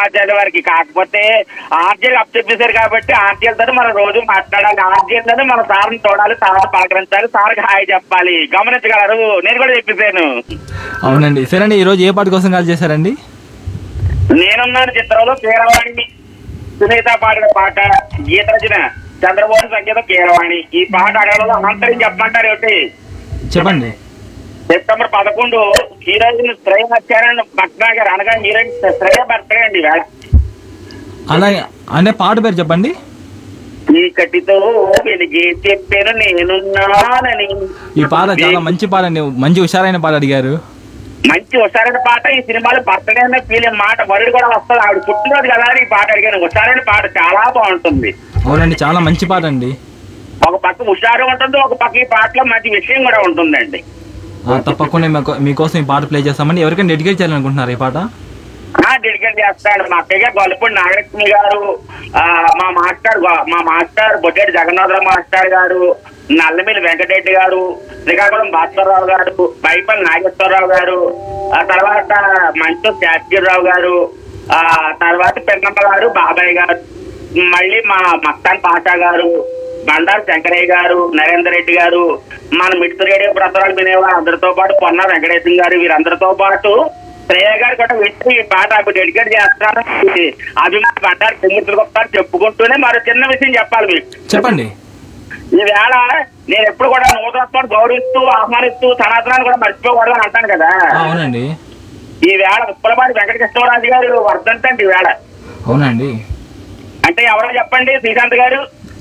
నరసింహాచార్య వారికి కాకపోతే ఆర్జీలు అప్ చెప్పేశారు కాబట్టి ఆర్జీలతో మనం రోజు మాట్లాడాలి ఆర్జీలతో మన సార్ని చూడాలి సార్ పలకరించాలి సార్కి హాయ్ చెప్పాలి గమనించగలరు నేను కూడా చెప్పేశాను అవునండి సరే అండి ఈరోజు ఏ పాట కోసం కాల్ చేశారండి నేనున్నాను చిత్రంలో కీరవాణి సునీత పాడిన పాట గీత రచన చంద్రబాబు సంగీతం కీరవాణి ఈ పాట అడగడంలో అనంతరం చెప్పమంటారు ఏమిటి చెప్పండి సెప్టెంబర్ పదకొండు హీరోయిన్ శ్రేయ నచ్చారని భట్నాగర్ అనగా హీరోయిన్ శ్రేయ బర్త్డే అండి ఇవాళ అలాగే అంటే పాట పేరు చెప్పండి చీకటితో వెలిగి చెప్పాను నేనున్నానని ఈ పాట చాలా మంచి పాట అండి మంచి హుషారైన పాట అడిగారు మంచి హుషారైన పాట ఈ సినిమాలో బర్త్డే అనే ఫీలింగ్ మాట వరుడు కూడా వస్తుంది ఆవిడ పుట్టినరోజు కదా అని ఈ పాట అడిగాను హుషారైన పాట చాలా బాగుంటుంది అవునండి చాలా మంచి పాట అండి ఒక పక్క హుషారు ఉంటుంది ఒక పక్క ఈ పాటలో మంచి విషయం కూడా ఉంటుందండి ఆ, తప్పకుండా మీకు- మీకోసం ఈ పాట ప్లే చేస్తామండి ఎవరికైనా డెడికేట్ చేయాలనుకుంటున్నారు ఈ పాట ఆ డెడికేట్ చేస్తాడు మా అక్కయ్య గారు గొల్లపూడి నాగలక్ష్మి గారు ఆ, మా మాస్టర్ గొ- మా మాస్టర్ బొడ్డేటి జగన్నాథరావు మాస్టర్ గారు నల్లమిల్లి వెంకటరెడ్డి గారు శ్రీకాకుళం భాస్కర్రావు గారు బైపల్ నాగేశ్వరరావు గారు ఆ తర్వాత మంచు శాస్త్రిరావు గారు ఆ తర్వాత పెన్నమ్మ గారు బాబాయ్ గారు మళ్ళీ మా మస్తాన్ పాషా గారు బండారు శంకరయ్య గారు నరేందర్ రెడ్డి గారు మన మిట్స్ రేడియో ప్రసారాలు వినేవారు అందరితో పాటు పొన్న వెంకటేశం గారు వీరందరితో పాటు శ్రేయ గారు కూడా వింటూ ఈ పాట అప్పుడు డెడికేట్ చేస్తాను అభిమాని బండారు కుమ్ముతులు గొప్ప చెప్పుకుంటూనే మరో చిన్న విషయం చెప్పాలి మీకు చెప్పండి ఈవేళ నేను ఎప్పుడు కూడా నూతనత్వాన్ని గౌరవిస్తూ ఆహ్వానిస్తూ సనాతనాన్ని కూడా మర్చిపోకూడదు అని అంటాను కదా ఆ, అవునండి ఈ వేళ ఉప్పలపాటి వెంకట కృష్ణరాజు గారు వర్ధంతండి ఈ వేళ అవునండి అంటే ఎవరో చెప్పండి శ్రీకాంత్ గారు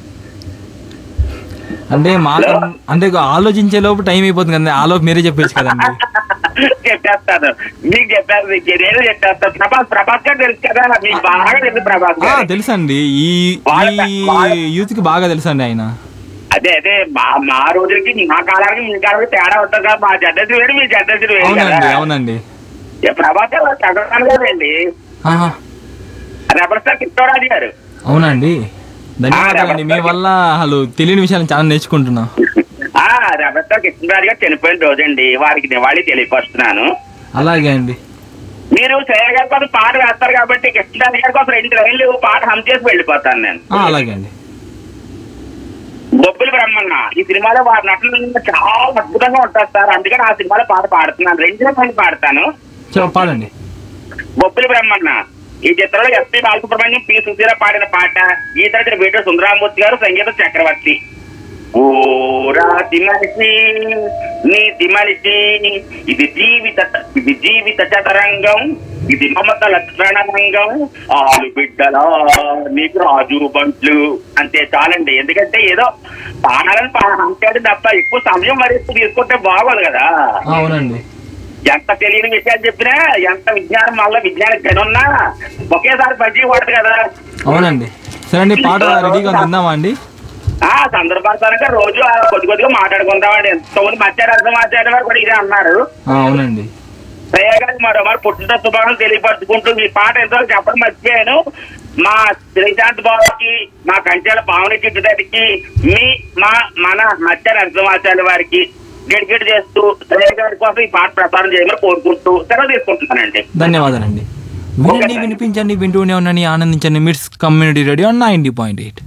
అంటే మాకు అంటే ఆలోచించే లోపు టైం అయిపోతుంది కదండి ఆ లోపు మీరే చెప్పేసి కదండి చెప్పేస్తాను మీకు చెప్పాను మీకు నేను చెప్పేస్తాను ప్రభాస్ ప్రభాస్ గారు తెలుసు కదా మీకు బాగా తెలుసు ప్రభాస్ ఆ, గారు తెలుసండి ఈ వాళ్ళ- ఈ వాళ్ళ- యూత్ కి బాగా తెలుసండి ఆయన అదే అదే మా మా రోజులకి మా కాలానికి మీ కాలానికి తేడా ఉంటుంది కదా మా జడ్డసి వేరు మీ జడ్డసి వేరు కదా అవునండి అవునండి ఏ ప్రభాస్ గారు చదవతాను కదండి ఆహా, రెబల్ స్టార్ కిట్టోరాజు గారు అవునండి ధన్యవాదాలండి మీ వల్ల అసలు తెలియని విషయాలు చాలా నేర్చుకుంటున్నాం ఆ రెబల్ స్టార్ కృష్ణరాజు గారు చనిపోయిన రోజండి వారికి నివాళి తెలియపరుస్తున్నాను అలాగే అండి మీరు శ్రేయ గారి కోసం పాట వేస్తారు కాబట్టి కృష్ణరాజు గారి కోసం రెండు లైన్లు పాట హమ్ చేసి వెళ్ళిపోతాను నేను ఆ, అలాగే అండి బొబ్బిలి బ్రహ్మన్న ఈ సినిమాలో వారి నటన చాలా అద్భుతంగా ఉంటారు సార్ అందుకని ఆ సినిమాలో పాట పాడుతున్నాను రెండు లైన్లు పాడతాను చెప్ప పాడండి బొబ్బిలి బ్రహ్మన్న ఈ చిత్రంలో ఎస్పీ బాలసుబ్రహ్మణ్యం పి సుశీల పాడిన పాట గీత రచన వీడియో సుందరామూర్తి గారు సంగీతం చక్రవర్తి ఓ రాతి మనిషి నీతి మనిషి ఇది జీవిత ఇది జీవిత చతరంగం ఇది మమత లక్షణ రంగం ఆలు బిడ్డలా నీకు రాజు బంట్లు అంతే చాలండి ఎందుకంటే ఏదో పాడాలని అంటాడు తప్ప ఎక్కువ సమయం మరిస్తూ తీసుకుంటే బాగోదు కదా ఆ, అవునండి ఎంత తెలియని విషయాలు చెప్పినా ఎంత విజ్ఞానం వల్ల విజ్ఞానం కనున్నా ఒకేసారి బజ్జీ పడదు కదా అవునండి సరే అండి పాట రెడీగా ఉంది విందామా అండి ఆ సందర్భానుసారంగా రోజు ఆ కొద్ది కొద్దిగా మాట్లాడుకుందామండి ఎంతమంది మధ్య రసమాచార్య గారు కూడా ఇదే అన్నారు ఆ, అవునండి ప్రయోగానికి మరో మరి పుట్టిన శుభాలను తెలియపరుచుకుంటూ ఈ పాట ఎంతో చెప్పడం మర్చిపోయాను మా శ్రీశాంత్ బాబుకి మా కంచెల పావని చిట్టుదడికి మీ మా మన మధ్య నరసింహాచార్య వారికి డెడికేట్ చేస్తూ శ్రేయ గారి కోసం ఈ పాట ప్రసారం చేయమని కోరుకుంటూ సెలవు తీసుకుంటున్నానండి ధన్యవాదాలండి వినండి వినిపించండి వింటూనే ఉండండి ఆనందించండి MITS community radio ninety point eight